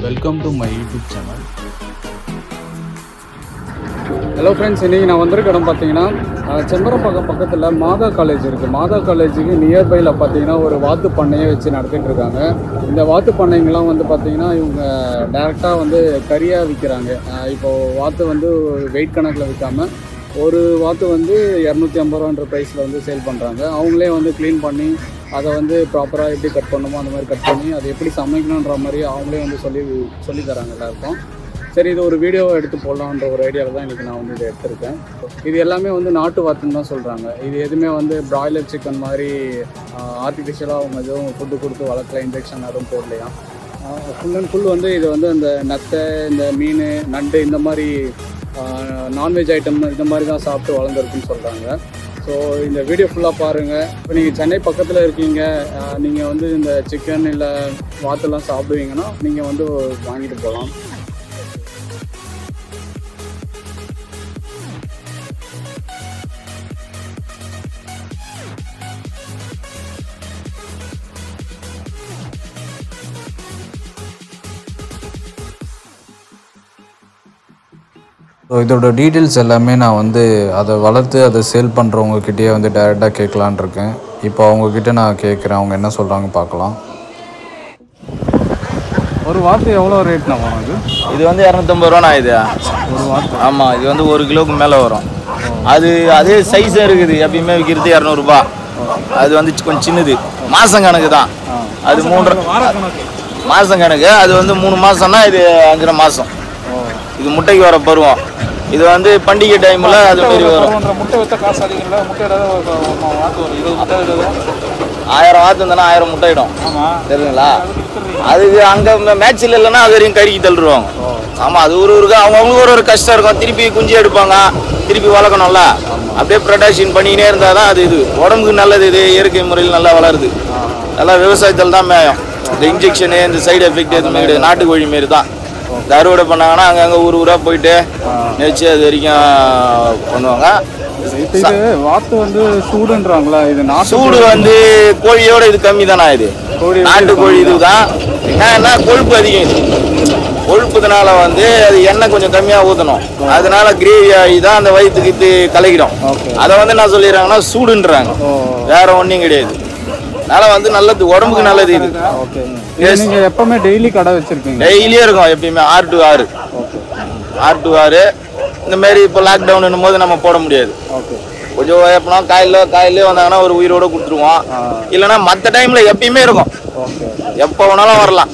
Welcome to my YouTube channel hello friends இன்றைக்கி நான் வந்திருக்க இடம் பார்த்தீங்கன்னா அஹ், செம்பரம்பாக்கம் பக்கத்தில் மாதா காலேஜ் இருக்குது மாதா காலேஜுக்கு நியர்பையில் பார்த்தீங்கன்னா ஒரு வாத்து பண்ணையை வச்சு நடத்திட்டு இருக்காங்க இந்த வாத்து பண்ணைங்கெல்லாம் வந்து பார்த்தீங்கன்னா இவங்க டேரெக்டாக வந்து கறியாக விற்கிறாங்க இப்போது வாத்து வந்து வெயிட் கணக்கில் விற்காம ஒரு வாத்து வந்து இரநூத்தி ஐம்பது ரூபான்ற ப்ரைஸில் வந்து சேல் பண்ணுறாங்க அவங்களே வந்து க்ளீன் பண்ணி அதை வந்து ப்ராப்பராக எப்படி கட் பண்ணுமோ அந்த மாதிரி கட் பண்ணி அதை எப்படி சமைக்கணுன்ற மாதிரி அவங்களே வந்து சொல்லி சொல்லி தராங்க எல்லாருக்கும் சரி இது ஒரு வீடியோவை எடுத்து போடலான்ற ஒரு ஐடியாவில் தான் இன்றைக்கி நான் வந்து இதை எடுத்திருக்கேன் இது எல்லாமே வந்து நாட்டு வாத்துன்னு தான் சொல்கிறாங்க இது எதுவுமே வந்து பிராய்லர் சிக்கன் மாதிரி ஆர்டிஃபிஷியலாக அவங்க எதுவும் ஃபுட்டு கொடுத்து வளர்க்கல இன்ஜெக்ஷன் எதுவும் போடலையாம் ஃபுல் அண்ட் ஃபுல் வந்து இது வந்து அந்த நத்தை இந்த மீன் நண்டு இந்த மாதிரி நான்வெஜ் ஐட்டம் இந்த மாதிரி தான் சாப்பிட்டு வளர்ந்துருக்குன்னு சொல்கிறாங்க ஸோ இந்த வீடியோ ஃபுல்லாக பாருங்கள் இப்போ நீங்கள் சென்னை பக்கத்தில் இருக்கீங்க நீங்கள் வந்து இந்த சிக்கன் இல்லை வாத்தெல்லாம் சாப்பிடுவீங்கன்னா நீங்கள் வந்து வாங்கிட்டு போகலாம் ஸோ இதோட டீட்டெயில்ஸ் எல்லாமே நான் வந்து அதை வளர்த்து அதை சேல் பண்ணுறவங்கக்கிட்டேயே வந்து டைரெக்டாக கேட்கலான் இருக்கேன் இப்போ அவங்கக்கிட்ட நான் கேட்குறேன் அவங்க என்ன சொல்கிறாங்க பார்க்கலாம் ஒரு வாத்து எவ்வளோ ரேட்னா வரும் அது இது வந்து இரநூத்தம்பது ரூபாண்ணா இது ஒரு வாத்து ஆமாம் இது வந்து ஒரு கிலோவுக்கு மேலே வரும் அது அதே சைஸாக இருக்குது எப்பயுமே விற்கிறது இரநூறுபா அது வந்து சி- கொஞ்சம் சின்னது மாதம் கணக்கு தான் அது மூன்று வாரக்கணக்கு மாதம் கணக்கு அது வந்து மூணு மாதம்னா இது அஞ்சரை மாதம் இது முட்டைக்கு வர பருவம் இது வந்து பண்டிகை டைமில் அது மாரி வரும் ஒன்றரை முட்டை வித்த காசு அதிகம்ல முட்டை ஏதாவது ஒரு ஒரு வாத்து ஒரு இருபது முட்டை இருபது ஆயிரம் வாத்து இருந்தானா ஆயிரம் முட்டையிடும் ஆமாம் தெரியுங்களா அதுக்கு அங்கே மேட்ச்சில் இல்லைன்னா அது வரையும் கறிக்கு தள்ளுருவாங்க ஆமாம் அது ஒரு ஊருக்கு அவங்கவுங்களுக்கு ஒரு ஒரு கஷ்டம் இருக்கும் திருப்பி குஞ்சு எடுப்பாங்க திருப்பி வளர்க்கணும்ல அப்படியே ப்ரொடக்ஷன் பண்ணிக்கினே இருந்தால் தான் அது இது உடம்புக்கு நல்லது இது இயற்கை முறையில் நல்லா வளருது நல்லா விவசாயத்தில் தான் மேயும் இந்த இன்ஜெக்ஷனு இந்த சைடு எஃபெக்ட் எதுவுமே கிடையாது நாட்டுக்கோழி மாரி தான் இந்த அறுவடை பண்ணாங்கன்னா அங்கங்கே ஊர் ஊராக போயிட்டு நெச்சு அது வரைக்கும் பண்ணுவாங்க இப்போ இது வாத்து வந்து சூடுன்றாங்களா இது நாட்டு சூடு வந்து கோழியோட இது கம்மி தானா இது கோழி நாட்டு கோழி இதுதான் என்னன்னா கொழுப்பு அதிகம் இது கொழுப்புனால வந்து அது எண்ணெய் கொஞ்சம் கம்மியாக ஊற்றணும் அதனால கிரேவி ஆகி தான் அந்த வயிற்றுக்கு இது கலக்கிடும் Okay. அதை வந்து என்ன சொல்லிடுறாங்கன்னா சூடுன்றாங்க ஓ வேற ஒன்றும் கிடையாது அதனால வந்து நல்லது உடம்புக்கு நல்லது இது ஓகே இது நீங்கள் எப்பவுமே டெய்லி கடை வச்சுருக்கீங்க டெய்லியும் இருக்கும் எப்பயுமே ஆறு டு ஆறு ஓகே ஆறு டு ஆறு இந்த மாதிரி இப்போ லாக்டவுன் போது நம்ம போட முடியாது ஓகே கொஞ்சம் எப்பனா காலையில் காலையிலே வந்தாங்கன்னா ஒரு உயிரோட கொடுத்துருவோம் இல்லைன்னா மற்ற டைமில் எப்பயுமே இருக்கும் ஓகே எப்போ வேணாலும் வரலாம்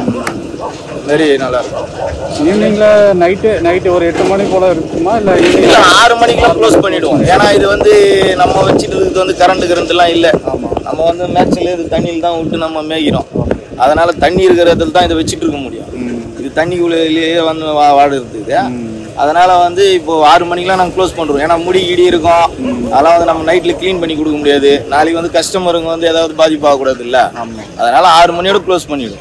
வெரி நல்லா இருக்கும் ஈவினிங்கில் நைட்டு நைட்டு ஒரு எட்டு மணி போல் இருக்குமா இல்லை ஈவினிங் இல்லை ஆறு மணிக்கெல்லாம் க்ளோஸ் பண்ணிடுவோம் ஏன்னா இது வந்து நம்ம வச்சுட்டு இருக்கிறது வந்து கரண்ட் கரண்ட்லாம் இல்லை நம்ம வந்து மேட்ச்சில் இது தண்ணியில் தான் விட்டு நம்ம மேய்க்கிறோம் அதனால தண்ணி இருக்கிற இடத்துல தான் இதை வச்சுட்டு இருக்க முடியும் இது தண்ணிக்குள்ளேயே வந்து வா வாடுறது இது அதனால வந்து இப்போ ஆறு மணிக்கெல்லாம் நாங்கள் க்ளோஸ் பண்ணுறோம் ஏன்னா முடி கிடி இருக்கும் அதெல்லாம் வந்து நம்ம நைட்டில் க்ளீன் பண்ணி கொடுக்க முடியாது நாளைக்கு வந்து கஸ்டமருங்க வந்து ஏதாவது பாதிப்பு ஆகக்கூடாது இல்லை அதனால ஆறு மணியோட க்ளோஸ் பண்ணிவிடும்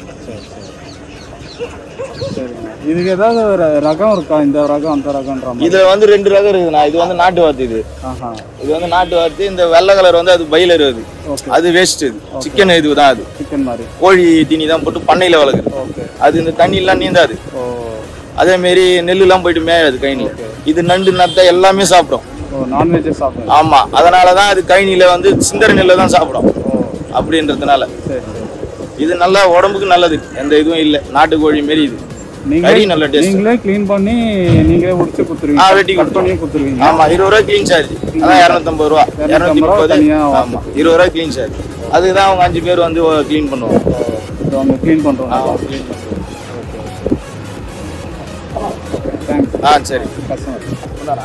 சரிங்க இதுக்கு ஏதாவது ஒரு ரகம் இருக்கா இந்த ரகம் அந்த ரகம்ன்ற மாதிரி இதுல வந்து ரெண்டு ரகம் இருக்குதுண்ணா இது வந்து நாட்டு வாத்து இது ஆஹா இது வந்து நாட்டு வாத்து இந்த வெள்ளை கலர் வந்து அது பயிலர் அது ஓகே அது வேஸ்ட் இது சிக்கன் இது தான் அது சிக்கன் மாதிரி கோழி தீனி தான் போட்டு பண்ணையில வளர்க்குது ஓகே அது இந்த தண்ணியெல்லாம் நீந்தாது ஓ அதே மாரி நெல்லுலாம் போயிட்டு மேயாது கைனில இது நண்டு நத்தை எல்லாமே சாப்பிடும் ஓ நான்வெஜ்ஜே சாப்பிடுங்க ஆமா அதனால தான் அது கைனில வந்து சிந்தர நெல்லை தான் சாப்பிடும் ஓ அப்படின்றதுனால சரி சரி இது நல்லா உடம்புக்கு நல்லது எந்த இதுவும் இல்லை நாட்டுக்கோழி மாரி இது கறி நீங்களே நல்ல டேஸ்ட் நீங்களே க்ளீன் பண்ணி நீங்களே உடிச்சு ஆ, கொடுத்துருவீங்க வெட்டி கட் பண்ணி கொடுத்துருவீங்க ஆமா இருபது ரூபா க்ளீன் சார்ஜ் அதான் இரநூத்தம்பது ரூபா இரநூத்தி ரூபா முப்பது தனியா ஆமா இருபது ரூபா க்ளீன் சார்ஜ் அதுதான் அவங்க அஞ்சு பேர் வந்து க்ளீன் பண்ணுவாங்க இது அவங்க க்ளீன் பண்ணுறோம் க்ளீன் பண்ணுவாங்க தேங்க்ஸ் ஆ சரி கஸ்டமர்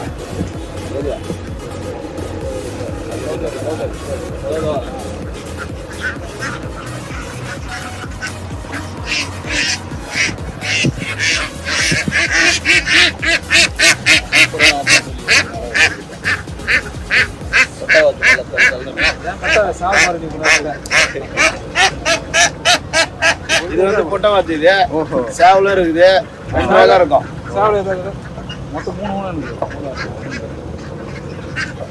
இது வந்து பொட்டை வாத்து இது ஓஹோ சேவலும் இருக்குது ரெண்டு ரகம் இருக்கும் சேவல் எதாவது மொத்தம் மூணு மூணு இருக்குது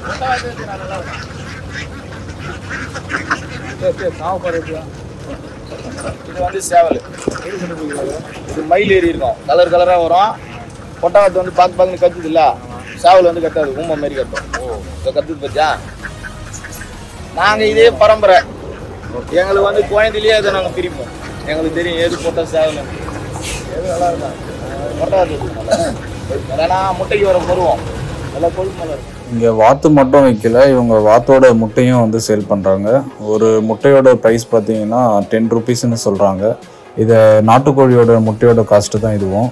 சரி சரி சாவு பாரு இது வந்து சேவல் இது மயில் ஏறி இருக்கும் கலர் கலராக வரும் கொட்டாவத்து வந்து பார்த்து பார்த்து கத்துது இல்ல சேவல் வந்து கத்தாது ஊமை மாதிரி கட்டும் ஓ இப்போ கத்துது பத்தியா நாங்கள் இதே பரம்பரை எங்களுக்கு வந்து குழந்தையிலேயே அதை நாங்கள் பிரிப்போம் எங்களுக்கு தெரியும் எது போட்டால் சேவல் எது நல்லா இருக்கும் கொட்டாவத்து நல்லா இல்லைன்னா முட்டைக்கு வர பருவம் நல்லா கொழுப்பு நல்லா இருக்கும் இங்கே வாத்து மட்டும் வைக்கல இவங்க வாத்தோட முட்டையும் வந்து சேல் பண்ணுறாங்க ஒரு முட்டையோட ப்ரைஸ் பார்த்தீங்கன்னா டென் ருபீஸ்னு சொல்கிறாங்க இதை நாட்டுக்கோழியோட முட்டையோட காஸ்ட்டு தான் இதுவும்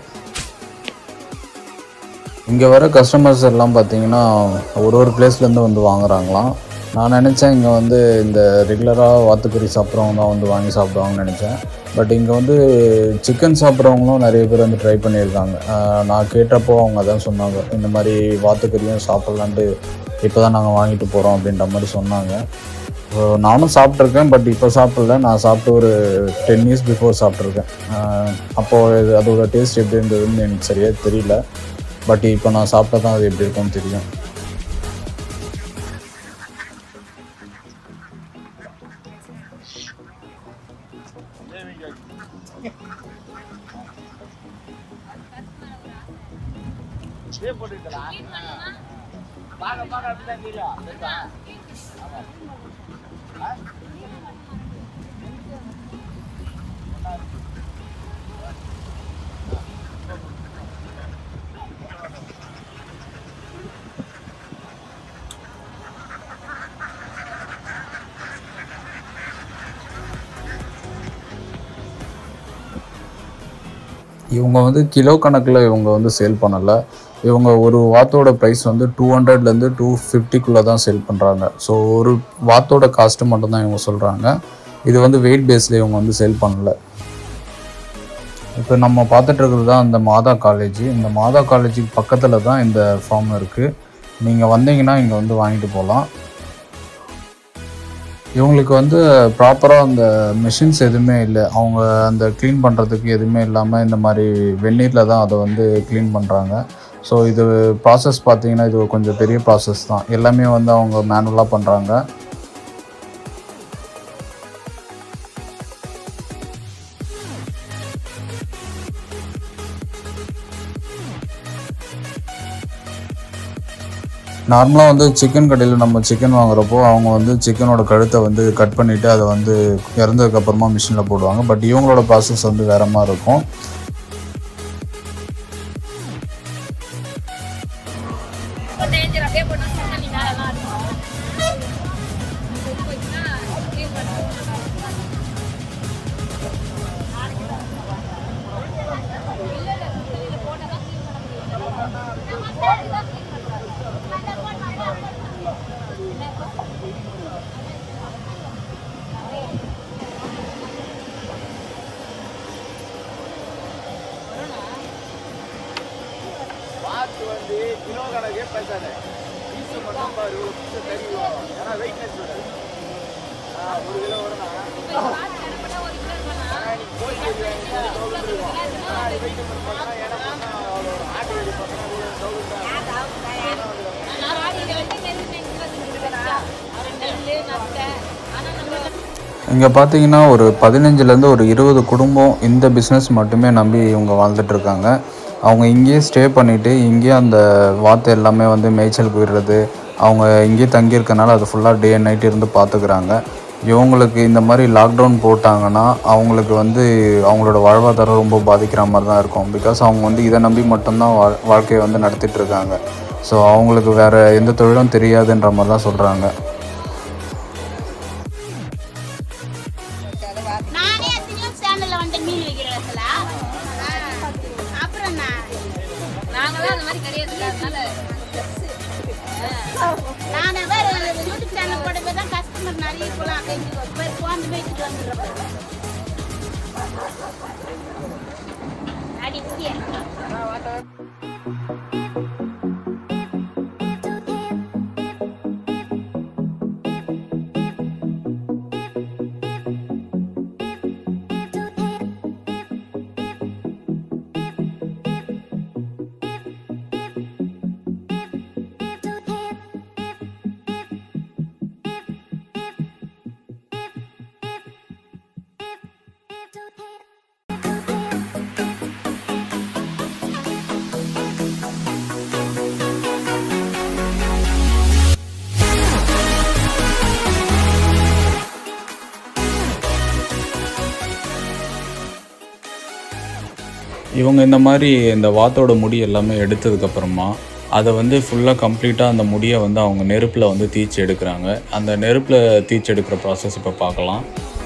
இங்கே வர கஸ்டமர்ஸ் எல்லாம் பார்த்தீங்கன்னா ஒரு ஒரு பிளேஸ்லேருந்து வந்து வாங்குறாங்களாம் நான் நினச்சேன் இங்கே வந்து இந்த ரெகுலராக வாத்துக்கறி சாப்பிட்றவங்க தான் வந்து வாங்கி சாப்பிடுவாங்கன்னு நினச்சேன் பட் இங்கே வந்து சிக்கன் சாப்பிட்றவங்களும் நிறைய பேர் வந்து ட்ரை பண்ணியிருக்காங்க ஆஹ் நான் கேட்டப்போ அவங்க அதான் சொன்னாங்க இந்த மாதிரி வாத்துக்கறியும் சாப்பிட்லான்ட்டு இப்போ தான் நாங்கள் வாங்கிட்டு போகிறோம் அப்படின்ற மாதிரி சொன்னாங்க ஸோ நானும் சாப்பிட்ருக்கேன் பட் இப்போ சாப்பிடல நான் சாப்பிட்டு ஒரு டென் இயர்ஸ் பிஃபோர் சாப்பிட்ருக்கேன் அப்போது இது அதோட டேஸ்ட் எப்படி இருந்ததுன்னு எனக்கு சரியாக தெரியல பட் இப்போ நான் சாப்பிட்டா தான் அது எப்படி இருக்கும்னு தெரியும் பார்க்க பார்க்க அப்படிதான் தெரியும் சரிப்பா? இவங்க வந்து கிலோ கணக்கில் இவங்க வந்து சேல் பண்ணலை இவங்க ஒரு வாத்தோட ப்ரைஸ் வந்து டூ ஹண்ட்ரட்லேருந்து டூ ஃபிஃப்டிக்குள்ளே தான் சேல் பண்ணுறாங்க ஸோ ஒரு வாத்தோட காஸ்ட்டு மட்டும் தான் இவங்க சொல்கிறாங்க இது வந்து வெயிட் பேஸில் இவங்க வந்து சேல் பண்ணல இப்போ நம்ம பார்த்துட்டு இருக்கிறது தான் இந்த மாதா காலேஜ் இந்த மாதா காலேஜுக்கு பக்கத்தில் தான் இந்த ஃபார்ம் இருக்குது நீங்கள் வந்தீங்கன்னா இங்கே வந்து வாங்கிட்டு போகலாம் இவங்களுக்கு வந்து ப்ராப்பராக அந்த மிஷின்ஸ் எதுவுமே இல்லை அவங்க அந்த க்ளீன் பண்ணுறதுக்கு எதுவுமே இல்லாமல் இந்த மாதிரி வெந்நீரில் தான் அதை வந்து க்ளீன் பண்ணுறாங்க ஸோ இது ப்ராசஸ் பார்த்தீங்கன்னா இது கொஞ்சம் பெரிய ப்ராசஸ் தான் எல்லாமே வந்து அவங்க மேனுவலாக பண்ணுறாங்க நார்மலாக வந்து சிக்கன் கடையில் நம்ம சிக்கன் வாங்குறப்போ அவங்க வந்து சிக்கனோட கழுத்தை வந்து கட் பண்ணிவிட்டு அதை வந்து இறந்ததுக்கப்புறமா மிஷினில் போடுவாங்க பட் இவங்களோட ப்ராசஸ் வந்து வேற மாதிரி இருக்கும் ரொம்ப டேஞ்சர் அப்படியே போட்டா தண்ணி மேலலாம் இருக்கும் செத்து போச்சுன்னா க்ளீன் பண்ணுவோம் இல்ல இல்ல சுத்தலில போட்டா தான் க்ளீன் பண்ண முடியும் நம்ம தேடி தான் க்ளீன் வாத்து வந்து கிலோ கணக்கே பேசாத பீஸு மட்டும் பாரு ஒரு பீஸை தறி வரும் ஏன்னா வெயிட்னஸ் வரும் ஆ, ஒரு கிலோ வரும்னா ஆனா நீ கோழி கறி வாங்கினா தௌசண்ட் இருக்கும் ஆனா அது வெயிட் பண்ணி பார்த்தா ஏன்னா பார்த்தா அவ்வளோ வரும் ஆட்டு கறி பார்த்தா அது தௌசண்ட் தான் நான் ஆடியில வந்து நெல் நெஞ்சு வந்துருக்கா நெல் நத்தை ஆனா நம்ம இங்கே பார்த்தீங்கன்னா ஒரு பதினஞ்சுலேருந்து ஒரு இருபது குடும்பம் இந்த பிஸ்னஸ் மட்டுமே நம்பி இவங்க வாழ்ந்துட்டு இருக்காங்க அவங்க இங்கேயே ஸ்டே பண்ணிவிட்டு இங்கேயே அந்த வாத்து எல்லாமே வந்து மேய்ச்சல் போயிடுறது அவங்க இங்கேயே தங்கியிருக்கனால அது ஃபுல்லாக டே அண்ட் நைட் இருந்து பார்த்துக்கிறாங்க இவங்களுக்கு இந்த மாதிரி லாக்டவுன் போட்டாங்கன்னா அவங்களுக்கு வந்து அவங்களோட வாழ்வாதாரம் ரொம்ப பாதிக்கிற மாதிரி தான் இருக்கும் பிகாஸ் அவங்க வந்து இதை நம்பி மட்டும்தான் வாழ் வாழ்க்கையை வந்து நடத்திட்டு இருக்காங்க ஸோ அவங்களுக்கு வேறு எந்த தொழிலும் தெரியாதுன்ற மாதிரி தான் சொல்கிறாங்க நானே எத்தனையோ சேனல்ல வந்துட்டு மீன் வைக்கிற இடத்துல அப்புறம் நான் நாங்களாம் அந்த மாதிரி கிடையாது அதனால நானே வேற யூடியூப் சேனல் போட போய் தான் கஸ்டமர் நிறைய போலாம் அப்படின்னு போய் போந்து போயிட்டு வந்துடுறேன் அடி புதிய இவங்க இந்த மாதிரி இந்த வாத்தோட முடி எல்லாமே எடுத்ததுக்கப்புறமா அதை வந்து ஃபுல்லாக கம்ப்ளீட்டாக அந்த முடியை வந்து அவங்க நெருப்பில் வந்து தீச்சு எடுக்கிறாங்க அந்த நெருப்பில் தீச்சு எடுக்கிற ப்ராசஸ் இப்போ பார்க்கலாம்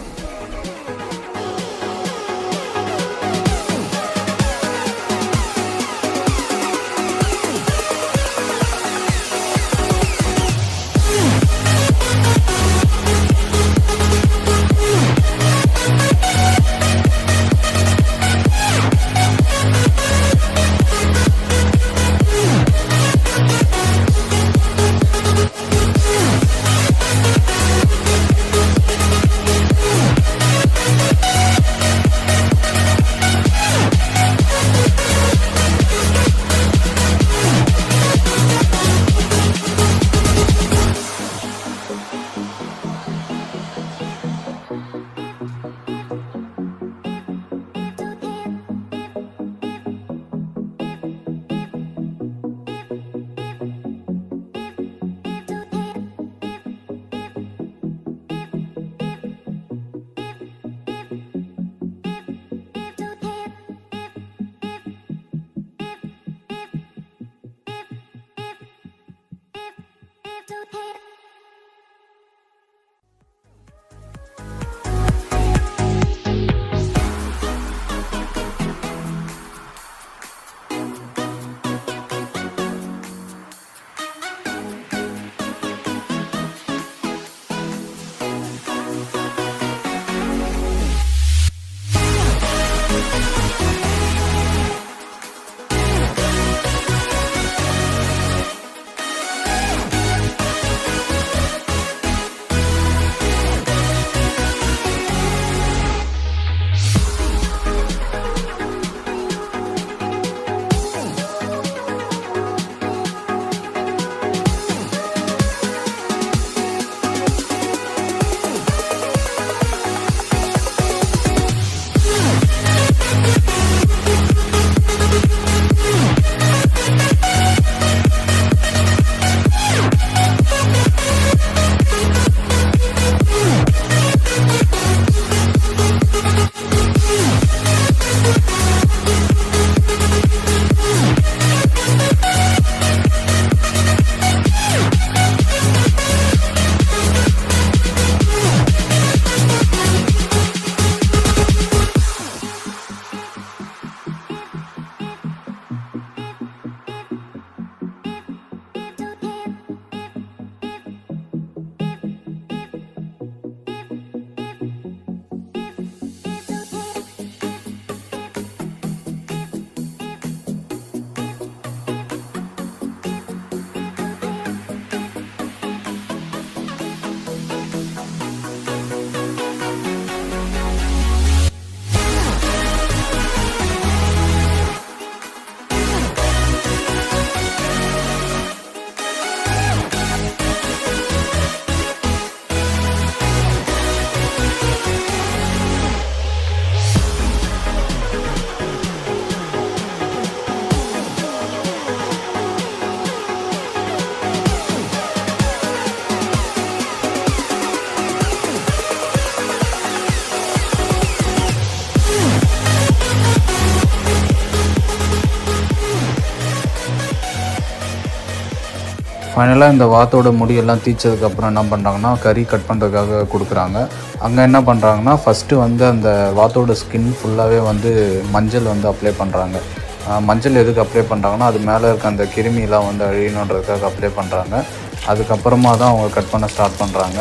ஃபைனலாக இந்த வாத்தோட முடியெல்லாம் தீச்சதுக்கப்புறம் என்ன பண்ணுறாங்கன்னா கறி கட் பண்ணுறதுக்காக கொடுக்குறாங்க அங்கே என்ன பண்ணுறாங்கன்னா ஃபஸ்ட்டு வந்து அந்த வாத்தோட ஸ்கின் ஃபுல்லாகவே வந்து மஞ்சள் வந்து அப்ளை பண்ணுறாங்க மஞ்சள் எதுக்கு அப்ளை பண்ணுறாங்கன்னா அது மேலே இருக்க அந்த கிருமியெல்லாம் வந்து அழியணுன்றதுக்காக அப்ளை பண்ணுறாங்க அதுக்கப்புறமா தான் அவங்க கட் பண்ண ஸ்டார்ட் பண்ணுறாங்க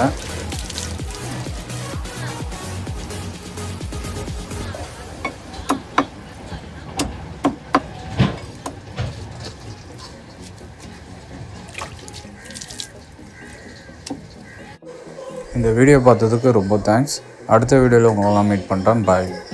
இந்த வீடியோ பார்த்ததுக்கு ரொம்ப தேங்க்ஸ் அடுத்த வீடியோவில் உங்களெல்லாம் மீட் பண்ணுறேன் பாய்